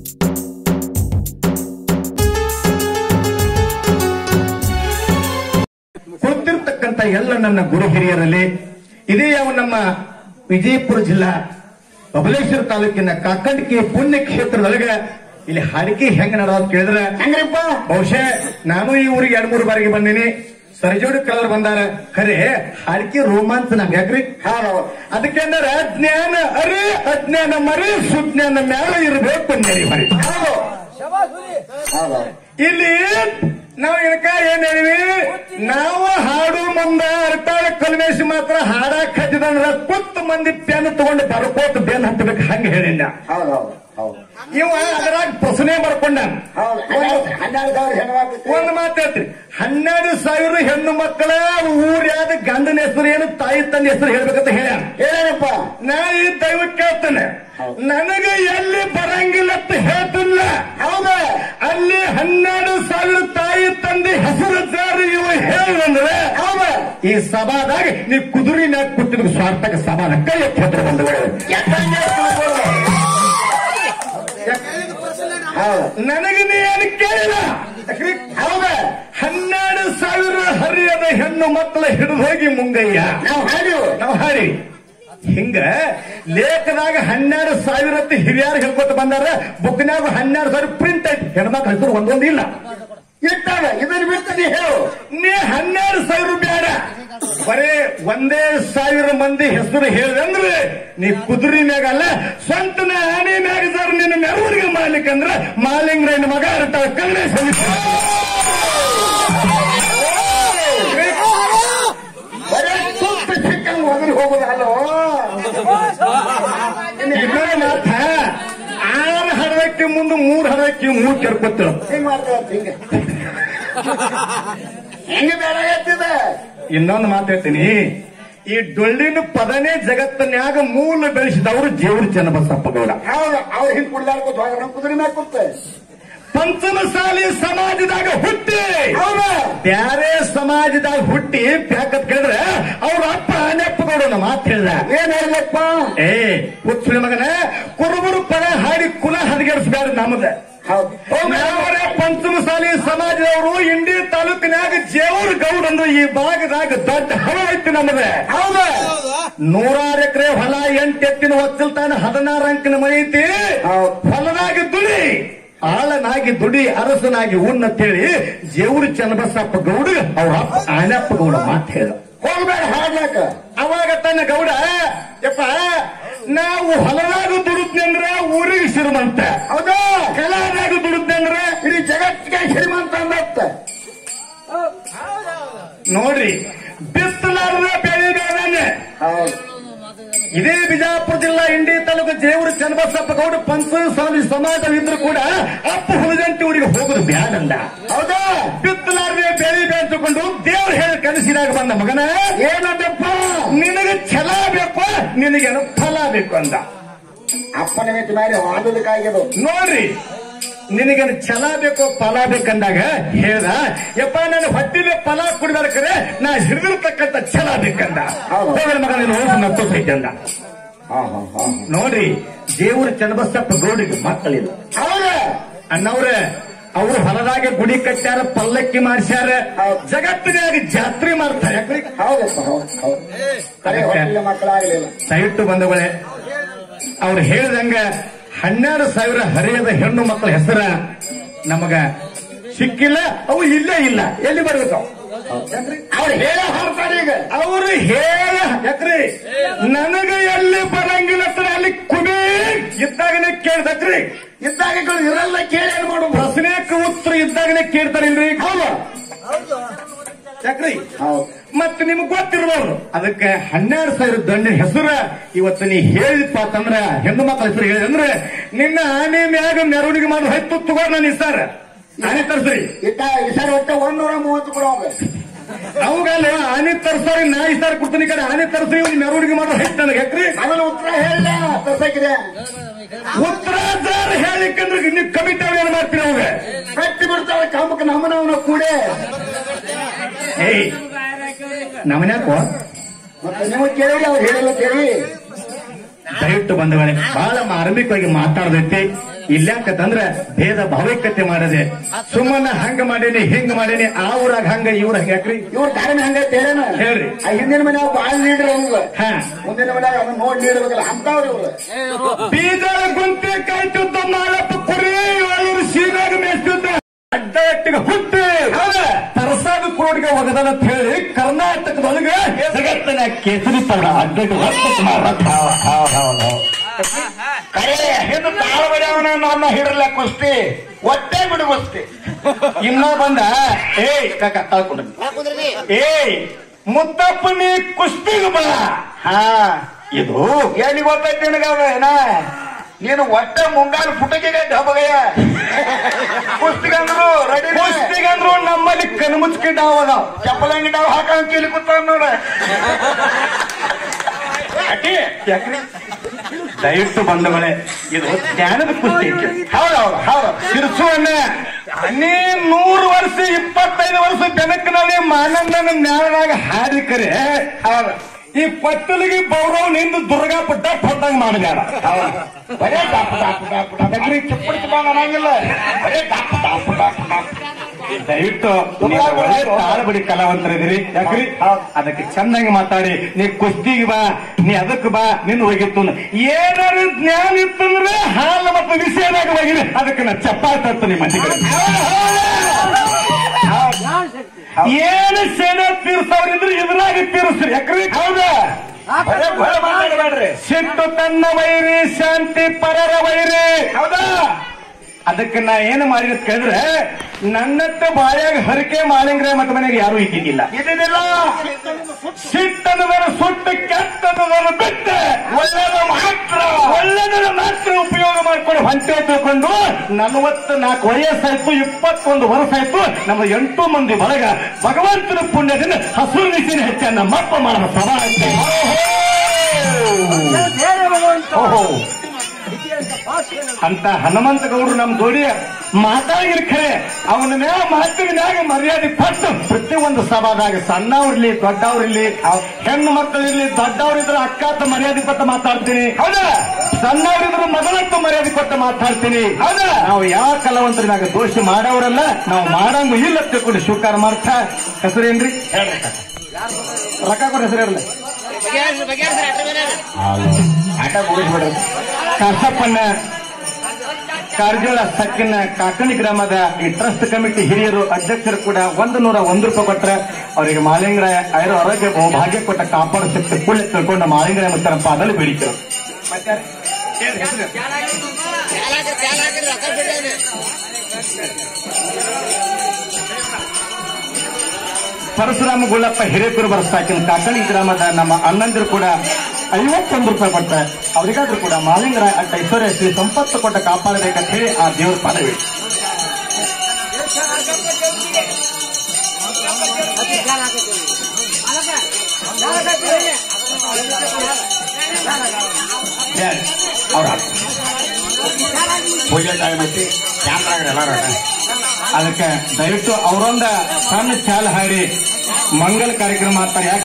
ಕುಳಿತಿರ್ತಕ್ಕಂಥ ಎಲ್ಲ ನನ್ನ ಗುರು ಹಿರಿಯರಲ್ಲಿ ಇದೇ ಯಾವ ನಮ್ಮ ವಿಜಯಪುರ ಜಿಲ್ಲಾ ಬಬಲೇಶ್ವರ ತಾಲೂಕಿನ ಕಾಕಂಡಿಕೆ ಪುಣ್ಯ ಕ್ಷೇತ್ರದೊಳಗ ಇಲ್ಲಿ ಹಾಡಿಕೆ ಹೆಂಗ ನಡೆದ ಕೇಳಿದ್ರೆ ಹೆಂಗ್ರಿಪ್ಪ ಬಹುಶಃ ನಾನು ಈ ಊರಿಗೆ ಎರಡ್ ಮೂರು ಬಾರಿಗೆ ಬಂದೀನಿ ಸರಿಜೋಡಿ ಕಲರ್ ಬಂದಾರ ಖರೆ ಹಾಡಿಕೆ ರೋಮಾಂಚ ನಂಗೆ ಯಾಕ್ರಿ ಹೌದು ಅದಕ್ಕೆ ಅಂದ್ರೆ ಜ್ಞಾನ ಅರೆ ಅಜ್ಞಾನ ಮರಿ ಸುಜ್ಞಾನ ಮ್ಯಾಲ ಇರಬೇಕು ಅಂದೇರಿ ಮರಿ ಹೌದು ಹೌದು ಇಲ್ಲಿ ನಾವು ಇಳಕ ಏನ್ ಹೇಳಿವಿ ನಾವು ಹಾಡು ಮುಂದ ಅರ್ತಾಳ ಕಲ್ಮೇಶ್ ಮಾತ್ರ ಹಾಡಕ್ ಹಚ್ಚಿದಂದ್ರ ಕುತ್ತು ಮಂದಿ ಪೆನ್ ತಗೊಂಡು ಬರ್ಕೋತ ಬೆನ್ ಹತ್ತಬೇಕು ಹಂಗ ಹೇಳಿಲ್ಲ ಹೌದು ಹೌದು ಹೌದು ಇವ ಅದ್ರಾಗ ಪ್ರಶ್ನೆ ಬರ್ಕೊಂಡ ಹೌದು ಹನ್ನೆರಡು ಹನ್ನೆರಡು ಸಾವಿರ ಹೆಣ್ಮಕ್ಳು ಒಂದ್ ಮಾತು ಹೇಳ್ತೀನಿ ಹನ್ನೆರಡು ಸಾವಿರ ಹೆಣ್ಣು ಮಕ್ಕಳ ಊರ್ಯಾದ ಗಂಡನ ಹೆಸರು ಏನು ತಾಯಿ ತಂದೆ ಹೆಸರು ಹೇಳ್ಬೇಕಂತ ಹೇಳ ಹೇಳೇನಪ್ಪ ನಾ ಈ ದೈವಕ್ಕೆ ಕೇಳ್ತೇನೆ ನನಗೆ ಎಲ್ಲಿ ಬರಂಗಿಲ್ಲ ಅಂತ ಹೇಳ್ತಿಲ್ಲ ಹೌದು ಅಲ್ಲಿ ಹನ್ನೆರಡು ಸಾವಿರ ತಾಯಿ ತಂದೆ ಹೆಸರು ಜಾರಿ ಇವ ಹೇಳಿದ್ರೆ ಹೌದು ಈ ಸಭಾದಾಗ ನೀ ಕುದುರೆ ಮ್ಯಾಗ ಕೂತಿದ್ ಸ್ವಾರ್ಥಕ ಸಭಾದ ಕೈ ಎತ್ತಿ ಬಂಧುಗಳು ಎತ್ತಂಗೆ ತಿಳ್ಕೊಳ್ಳು. ಹೌದು ನನಗೆ ನೀ ಏನು ಕೇಳಿಲ್ಲ ಹೌದು ಹನ್ನೆರಡು ಸಾವಿರ ಹರಿಯದ ಹೆಣ್ಣು ಮಕ್ಕಳ ಹಿಡಿದು ಹೋಗಿ ಮುಂಗಯ್ಯ ನಾವು ಹಾಡಿವು ನಾವು ಹಾಡಿ ಹಿಂಗ ಲೇಖದಾಗ ಹನ್ನೆರಡು ಸಾವಿರ ಅಂತ ಹಿರಿಯರು ಹೇಳ್ಕೊತ ಬಂದಾರ ಬುಕ್ನಾಗ ಹನ್ನೆರಡು ಸಾವಿರ ಪ್ರಿಂಟ್ ಐತಿ ಹೆಣ್ಮಕ್ಳ ಹೆಸರು ಒಂದೊಂದು ಇಲ್ಲ ಇಟ್ಟಾಗ ಇದನ್ನ ಬಿಡ್ತೀನಿ ಹೇಳು ನೀ ಹನ್ನೆರಡು ಸಾವಿರ ಬೇಡ ಬರೇ ಒಂದೇ ಸಾವಿರ ಮಂದಿ ಹೆಸರು ಹೇಳಿದಂದ್ರೆ ನೀ ಕುದುರೆ ಮ್ಯಾಗ ಅಲ್ಲ ಸ್ವಂತನ ಆನೆ ಮ್ಯಾಗ ಸರ್ ನಿನ್ನ ಮೆರವಣಿಗೆ ಮಾಡ್ಲಿಕ್ಕಂದ್ರ ಮಾಲಿಂಗ್ರೈನ ಮಗ ಇರ್ತಾವ ಕನ್ನಡ ಬರೇ ತುಪ್ಪ ಸಿಕ್ಕಂಗ್ ಹೋಗಿ ಹೋಗುದಲ್ಲೋ ಇನ್ನೊಂದು ಮಾತ ಆರು ಹಡದಕ್ಕೆ ಮುಂದೆ ಮೂರು ಹಡದಕ್ಕೆ ಮೂರು ಕೆರ್ಕೊತಿರು ಹಿಂಗ್ ಮಾಡ್ತಾರ ಹಿಂಗ ಹೆಂಗ ಬೇಡ ಎತ್ತಿದ ಇನ್ನೊಂದು ಮಾತು ಹೇಳ್ತೀನಿ ಈ ಡೊಳ್ಳಿನ ಪದನೇ ಜಗತ್ತನ್ಯಾಗ ಮೂಲ ಬೆಳೆಸಿದವರು ಜೇವ್ರ ಚನ್ನಬಸಪ್ಪ ಗೌಡ ಹೌದು ಅವ್ರು ಹಿಂಗ್ ಕುಡ್ಲಾಡ್ಕೊತ ಹೋಗ ನಮ್ ಕುದುರೆ ಮ್ಯಾಗ ಕೂತ ಪಂಚಮಸಾಲಿ ಸಮಾಜದಾಗ ಹುಟ್ಟಿ ಹೌದು ಬ್ಯಾರೆ ಸಮಾಜದಾಗ ಹುಟ್ಟಿ ಯಾಕಂತ ಕೇಳಿದ್ರೆ ಅವ್ರ ಅಪ್ಪ ಅನೆಪ್ಪ ಗೌಡನ ಮಾತು ಹೇಳ್ದ ಏನ್ ಹೇಳ್ಲಪ್ಪ ಏ ಹುಚ್ಚುಳಿ ಮಗನ ಕುರುಬರು ಪದ ಹಾಡಿ ಕುಲ ಹದಗೆಡಿಸ್ಬ್ಯಾರ ನಮ್ಮದ ಹೌದು ನಾವರೇ ಪಂಚಮಸಾಲಿ ಸಮಾಜದವರು ಇಂಡಿ ತಾಲೂಕಿನಾಗ ಜೇವೂರ್ ಗೌಡ್ ಅಂದ್ರೆ ಈ ಭಾಗದಾಗ ದೊಡ್ಡ ಹೊಲ ಐತಿ ನಮ್ಮದ ಹೌದು ನೂರಾರು ಎಕರೆ ಹೊಲ ಎಂಟು ಎತ್ತಿನ ಒಕ್ಕಲ್ತಾನ ಹದಿನಾರು ಅಂಕಿನ ಮನೆ ಐತಿ ಹೌದು. ಹೊಲದಾಗಿ ದುಡಿ ಆಳನಾಗಿ ದುಡಿ ಅರಸನಾಗಿ ಉಣ್ಣಂತೇಳಿ ಜೇವೂರು ಚನ್ನಬಸಪ್ಪ ಗೌಡ ಅವ್ರ ಅಪ್ಪ ಆನಪ್ಪ ಗೌಡ ಮಾತು ಹೇಳ ಹೋಗ್ಬೇಡ ಹಾಡ್ಲಾಕ ಅವಾಗ ತನ್ನ ಗೌಡ ಯಪ್ಪ ನಾವು ಹೊಲದಾಗ ದುಡಿದ್ನಿ ಅಂದ್ರ ಊರಿಗೆ ಶ್ರೀಮಂತ ಹೌದಾ ಕಲಾದಾಗ ದುಡಿದ್ನಿ ಅಂದ್ರ ಇಡೀ ಜಗತ್ತಿಗೆ ಶ್ರೀಮಂತ ಅಂದತ್ತ ನೋಡ್ರಿ ಬಿತ್ತಲಾರ್ದ ಬೆಳೆ ಬೇಡನೆ ಹೌದು ಇದೇ ಬಿಜಾಪುರ ಜಿಲ್ಲಾ ಇಂಡಿ ತಾಲೂಕು ಜೇವೂರು ಚನ್ನಬಸಪ್ಪ ಗೌಡ ಪಂಚಸ್ವಾಮಿ ಸಮಾಜವಿದ್ರು ಕೂಡ ಅಪ್ಪ ಹುಲಿದಂತೆ ಊರಿಗೆ ಹೋಗುದು ಬ್ಯಾಡಂದ ಹೌದಾ ಬಿತ್ತಲಾರ್ದೆ ಬೆಳೆ ಬೆಳೆದುಕೊಂಡು ದೇವ್ರು ಹೇಳಿ ಕನಸಿನಾಗ ಬಂದ ಮಗನ ಏನಂದಪ್ಪ ನಿನಗೆ ಛಲ ಬೇಕು ನಿನಗೇನು ಫಲ ಬೇಕು ಅಂದ ಅಪ್ಪನ ಮಿತಿ ಮಾಡಿ ವಾದದಕ್ಕಾಗ್ಯದು ನೋಡ್ರಿ ನಿನಗೇನು ಛಲ ಬೇಕು ಫಲ ಬೇಕಂದಾಗ ಹೇಳ್ದ ಯಪ್ಪ ನಾನು ಹೊಟ್ಟಿಲೆ ಫಲ ಕುಡಿದಾರೆ ನಾ ಹಿಡಿದಿರ್ತಕ್ಕಂಥ ಛಲ ಬೇಕಂದ ಹೌದು. ಹೋಗಲಿ ಮಗ ನೀನು ಹೋಗಿ ನಪ್ಪೈತೆ ಅಂದ ಹಾ ಹಾ ಹಾ ನೋಡ್ರಿ ದೇವ್ರ ಚನ್ನಬಸಪ್ಪ ಗೌಡಿಗೆ ಮಕ್ಕಳಿಲ್ಲ ಹೌದಾ ಅನ್ನವ್ರ ಅವ್ರು ಹೊಲದಾಗ ಗುಡಿ ಕಟ್ಟ್ಯಾರ ಪಲ್ಲಕ್ಕಿ ಮಾಡ್ಸ್ಯಾರ ಹೌದು. ಜಗತ್ತಿನಾಗ ಜಾತ್ರೆ ಮಾಡ್ತಾರೆ ಯಾಕ್ರಿ? ಹೌದಪ್ಪ ಹೌದು ಹೌದು ಕರೆ ಹೊಟ್ಟಿಲ್ಲ ಮಕ್ಕಳಾಗಲಿಲ್ಲ ದಯವಿಟ್ಟು ಬಂದವಳೆ ಅವ್ರು ಹೇಳಿದಂಗ ಹನ್ನೆರಡು ಸಾವಿರ ಹರಿಯದ ಹೆಣ್ಣು ಮಕ್ಕಳ ಹೆಸರ ನಮಗ ಸಿಕ್ಕಿಲ್ಲ ಅವು ಇಲ್ಲೇ ಇಲ್ಲ ಎಲ್ಲಿ ಬರ್ಬೇಕು ಅವು? ಅವ್ರು ಹೇಳ ಹಾಡ್ತಾರೆ ಈಗ ಅವರು ಹೇಳ ಯಾಕ್ರಿ ನನಗ ಎಲ್ಲಿ ಬರಂಗಿಲ್ಲ ಅಂತ ಅಲ್ಲಿ ಕುಬಿ ಇದ್ದಾಗನೇ ಕೇಳ್ದಕ್ರಿ ಇದ್ದಾಗ ಇರಲ್ಲ ಕೇಳಿ ಏನ್ ಮಾಡುದು ಪ್ರಶ್ನೆಕ್ಕೆ ಉತ್ತರ ಇದ್ದಾಗನೇ ಕೇಳ್ತಾರಿಲ್ರಿ ಹೌದು ಯಾಕ್ರಿ ಹೌದು ಮತ್ತೆ ನಿಮ್ಗೆ ಗೊತ್ತಿರ್ಬೋದು ಅದಕ್ಕೆ ಹನ್ನೆರಡು ಸಾವಿರ ದಂಡಿನ ಹೆಸರು ಇವತ್ತು ನೀ ಹೇಳಿದಪ್ಪ ಅಂತಂದ್ರ ಹೆಣ್ಣು ಮಕ್ಕಳ ಹೆಸರು ಹೇಳಿದಂದ್ರೆ ನಿನ್ನ ಆನೆ ಮ್ಯಾಗ ಮೆರವಣಿಗೆ ಮಾಡಿ ಹತ್ತು ತಗೋ ನಾನು ಸರ್ ಆನೆ ತರ್ಸ್ರಿ ಇಟ್ಟ ಈ ಸರಿ ಒಟ್ಟ ಒಂದೂರ ಮೂವತ್ತು ಕೊಡೋಗ ಅವಾಗಲ್ಲ ಆನೆ ತರ್ಸಾರಿ ನಾ ಈ ಸಾರಿ ಕೊಡ್ತೀನಿ ಈ ಕಡೆ ಆನೆ ತರ್ಸಿ ಒಂದು ಮೆರವಣಿಗೆ ಮಾಡೋ ಹೆಚ್ಚು ನನಗೆ ಯಾಕ್ರಿ ಅದನ್ನ ಉತ್ತರ ಹೇಳ ತರ್ಸಕ್ಕಿದೆ ಉತ್ತರ ಸರ್ ಹೇಳಿಕಂದ್ರೆ ನೀವು ಕಮಿಟಿ ಏನ್ ಮಾಡ್ತೀರಿ ಅವಾಗ ಕಟ್ಟಿ ಬಿಡ್ತಾವೆ ಕಾಮಕ್ಕೆ ನಮ್ಮನವನ ಕೂಡೆ ಏಯ್ ನಮ್ಮನ್ಯಾಕೋ ಮತ್ತೆ ನೀವು ಕೇಳಿ ಅವ್ರು ಹೇಳಿಲ್ಲ ಕೇಳಿ ದಯವಿಟ್ಟು ಬಂದವಳೆ ಬಹಳ ಮಾರ್ಮಿಕವಾಗಿ ಮಾತಾಡದೈತಿ ಇಲ್ಯಾಕಂದ್ರ ಭೇದ ಭಾವೈಕ್ಯತೆ ಮಾಡದೆ ಸುಮ್ಮನ ಹಂಗ ಮಾಡೀನಿ ಹಿಂಗ ಮಾಡೀನಿ ಆ ಊರಾಗ ಹಂಗ ಇವ್ರ ಹಂಗ ಯಾಕ್ರಿ ಇವ್ರ ಕಾರಣ ಹಂಗೈತೆ ಹೇಳೇನ ಹೇಳ್ರಿ. ಆ ಹಿಂದಿನ ಮನ್ಯಾಗ ಬಾಳ್ ಲೀಡರ್ ಅವಂಗ ಹಾ ಮುಂದಿನ ಮನ್ಯಾಗ ಅವನ್ ನೋಡಿ ನೀಡಬೇಕಲ್ಲ ಅಂತವ್ರು ಇವ್ರು ಬೀಜದ ಗುಂತೆ ಕಾಯ್ತಿದ್ದ ನಾಲ್ಕು ಕುರಿ ಏಳೂರು ಸೀನಾಗ ಮೇಯ್ತಿದ್ದ ಅಡ್ಡಟ್ಟಿಗೆ ಹುಟ್ಟಿ ತರಸಾದ ಕೋಡಿಗೆ ಒಗದನ ಅಂತ ಹೇಳಿ ಕರ್ನಾಟಕದೊಳಗೆ ಜಗತ್ತಿನ ಕೇಸರಿ ಪಡ ಅಡ್ಡಟ್ಟು ಹತ್ತು ಕರೆ ಹಿಂದೆ ತಾಳ ಬಡಿಯವನ ನನ್ನ ಹಿಡಲ್ಲ ಕುಸ್ತಿ ಒಟ್ಟೆ ಬಿಡು ಕುಸ್ತಿ ಇನ್ನ ಬಂದ ಏಯ್ ಕಾಕ ತಾಳ್ಕೊಂಡ್ರಿ ಏಯ್ ಮುತ್ತಪ್ಪ ನೀ ಕುಸ್ತಿಗೆ ಬಾ ಹಾ ಇದು ಎಲ್ಲಿ ಗೊತ್ತೈತಿ ನಿನಗವ ಏನ ನೀನು ಒಟ್ಟೆ ಮುಂಗಾಲು ಪುಟಕಿಗೆ ಡಬಗಯ್ಯ ಕುಸ್ತಿಗಂದ್ರು ರೆಡಿ ಕುಸ್ತಿಗಂದ್ರು ನಮ್ಮಲ್ಲಿ ಕಣ್ಮುಚ್ಕಿದ್ದಾವ ಅದಾವ ಚಪ್ಪಲಂಗಿ ನಾವು ಹಾಕೊಂಡ್ ಕೀಲಿ ಕೂತಾವ ನೋಡ ಯಾಕೆ? ಯಾಕ್ರಿ? ದಯವಿಟ್ಟು ಬಂದವಳೆ ಇದು ಜ್ಞಾನದ ಕುಸ್ತಿ ಹೌದೌದು ಹೌದು ತಿರ್ಸುವನ್ನ ನೀ ನೂರು ವರ್ಷ ಇಪ್ಪತ್ತೈದು ವರ್ಷ ಬೆನಕಿನಲ್ಲಿ ಮಾನಂದನ ಜ್ಞಾನದಾಗ ಹಾಡಿಕರೆ ಹೌದು ಈ ಪತ್ತಲಿಗೆ ಬೌರವ್ ನಿಂದು ದುರ್ಗಾ ಪುಟ್ಟ ಹೊಟ್ಟಂಗ್ ಮಾಡಬೇಡ ಬರೇ ಡಪ್ ಡಪ್ ಡಪ್ ಡಪ್ ಯಾಕ್ರಿ ಚಿಪ್ಪಡಿ ಚಿಪ್ಪ ಅನ್ನಂಗಿಲ್ಲ ಬರೇ ಡಪ್ ಡಪ್ ಡಪ್ ಡಪ್ ದಯವಿಟ್ಟು ನೀವು ಒಳ್ಳೆ ತಾಳಬಡಿ ಕಲಾವಂತರಿದ್ದೀರಿ ಯಾಕ್ರಿ ಅದಕ್ಕೆ ಚಂದಾಗಿ ಮಾತಾಡಿ ನೀ ಕುಸ್ತಿಗೆ ಬಾ ನೀ ಅದಕ್ಕೆ ಬಾ ನಿನ್ನ ಹೋಗಿತ್ತು ಏನಾದ್ರು ಜ್ಞಾನ ಇತ್ತಂದ್ರೆ ಹಾಲು ಮತ್ತು ವಿಷಯದಾಗ ಹೋಗಿರಿ ಅದಕ್ಕೆ ನಾ ಚಪ್ಪಾಳೆ ತರ್ತೀನಿ ಮಂದಿ ಕಡೆ ಏನು ಸೇನೆ ತೀರ್ಸವ್ರಿದ್ರೆ ಇದ್ರಾಗ ತೀರಿಸ್ರಿ ಯಾಕ್ರಿ ಹೌದಾ ಬರೇ ಬರೇ ಮಾತಾಡಬೇಡ್ರಿ ಸಿಟ್ಟು ತನ್ನ ವೈರಿ ಶಾಂತಿ ಪರರ ವೈರಿ ಹೌದಾ ಅದಕ್ಕೆ ನಾ ಏನು ಮಾಡಿದ ಕೇಳಿದ್ರೆ ನನ್ನತ್ತ ಬಾಯಾಗ ಹರಿಕೆ ಮಾಲಿಂಗ್ರೆ ಮತ್ತ ಮನೆಗೆ ಯಾರು ಇದ್ದಿದ್ದಿಲ್ಲ ಇದಿಲ್ಲ ಸಿಟ್ಟನ್ನು ಸುಟ್ಟು ಕೆಟ್ಟದನ್ನು ಬಿಟ್ಟು ಒಳ್ಳೆದ ಮಾತ್ರ ಒಳ್ಳೆದನ್ನು ಮಾತ್ರ ಉಪಯೋಗ ಮಾಡ್ಕೊಂಡು ಹೊಂಟೆ ತಿಳ್ಕೊಂಡು ನಲವತ್ತ ನಾಲ್ಕು ವಯಸ್ಸಾಯ್ತು ಇಪ್ಪತ್ತೊಂದು ವರ್ಷ ಆಯ್ತು ನಮ್ಮ ಎಂಟು ಮಂದಿ ಬಳಗ ಭಗವಂತನ ಪುಣ್ಯದಿಂದ ಹಸುರು ನಿಸಿನ ಹೆಚ್ಚ ನಮ್ಮಪ್ಪ ಮಾಡೋ ಸಭಾ ಐತೆ. ಓಹೋ ಅಂತ ಹನುಮಂತ ಗೌಡ್ರು ನಮ್ ಜೋಡಿ ಮಾತಾಡಿರ್ ಖರೆ ಅವನ ಮ್ಯಾಗ ಮಾತಿನ ಮ್ಯಾಗ ಮರ್ಯಾದೆ ಕೊಟ್ಟು ಪ್ರತಿಯೊಂದು ಸಭಾದಾಗ ಸಣ್ಣವ್ರಿರ್ಲಿ ದೊಡ್ಡವ್ರಿರ್ಲಿ ಹೆಣ್ಣು ಮಕ್ಕಳಿರ್ಲಿ ದೊಡ್ಡವ್ರಿದ್ರೆ ಅಕ್ಕ ಅಂತ ಮರ್ಯಾದೆ ಕೊಟ್ಟು ಮಾತಾಡ್ತೀನಿ ಹೌದಾ ಸಣ್ಣವ್ರಿದ್ರು ಮಗಳಂತ ಮರ್ಯಾದೆ ಕೊಟ್ಟು ಮಾತಾಡ್ತೀನಿ ಹೌದಾ ನಾವು ಯಾವ ಕಲಾವಂತರ ಮ್ಯಾಗ ದೋಷಿ ಮಾಡವ್ರಲ್ಲ ನಾವು ಮಾಡಂಗ ಇಲ್ಲ ತಿಳ್ಕೊಂಡು ಸ್ವೀಕಾರ ಮಾಡ್ತಾ ಹೆಸರೇನ್ರಿ ಹೇಳ್ರಿ ಕಾಕ. ರೊಕ್ಕ ಕೊಡ ಹೆಸರು ಹೇಳಲ್ಲ ಆಟ ಮುಗಿಸ್ಬಿಡ್ರಿ ಕಸಪ್ಪನ್ನ ಕಾರ್ಜೋಳ ಸಕ್ಕಿನ ಕಾಕಣಿ ಗ್ರಾಮದ ಈ ಟ್ರಸ್ಟ್ ಕಮಿಟಿ ಹಿರಿಯರು ಅಧ್ಯಕ್ಷರು ಕೂಡ ಒಂದು ನೂರ ಒಂದು ರೂಪಾಯಿ ಕೊಟ್ರೆ ಅವರಿಗೆ ಮಾಲಿಂಗರಾಯ ಐರು ಆರೋಗ್ಯ ಭಾಗ್ಯ ಕೊಟ್ಟ ಕಾಪಾಡು ಶಕ್ತಿ ಕೂಡಲೇ ತಿಳ್ಕೊಂಡು ಮಾಲಿಂಗರಾಯ ಮತ್ತು ಪಾದಲು ಬೇಡಿಕೆ ಪರಶುರಾಮ ಗುಳ್ಳಪ್ಪ ಹಿರೇಕೂರು ಬರ್ಸಾಕಿನ ಕಾಕಣಿ ಗ್ರಾಮದ ನಮ್ಮ ಅಣ್ಣಂದಿರು ಕೂಡ ಐವತ್ತೊಂದು ರೂಪಾಯಿ ಕೊಟ್ಟ ಅವರಿಗಾದ್ರೂ ಕೂಡ ಮಾಲಿಂಗರಾಯ ಅಟ್ಟ ಐಶ್ವರ್ಯ ಶ್ರೀ ಸಂಪತ್ತು ಕೊಟ್ಟ ಕಾಪಾಡಬೇಕಂತ ಹೇಳಿ ಆ ದೇವರ ಪಾದವಿ ಅವ್ರ ಪೂಜೆ ಟೈಮ್ ಐತಿ ಕ್ಯಾಮ್ರಾಗ ಎಲ್ಲಾರ ಅದಕ್ಕೆ ದಯವಿಟ್ಟು ಅವರೊಂದ ಸಣ್ಣ ಚಾಲ ಹಾಡಿ ಮಂಗಲ ಕಾರ್ಯಕ್ರಮ ಮಾಡ್ತಾರೆ ಯಾಕೆ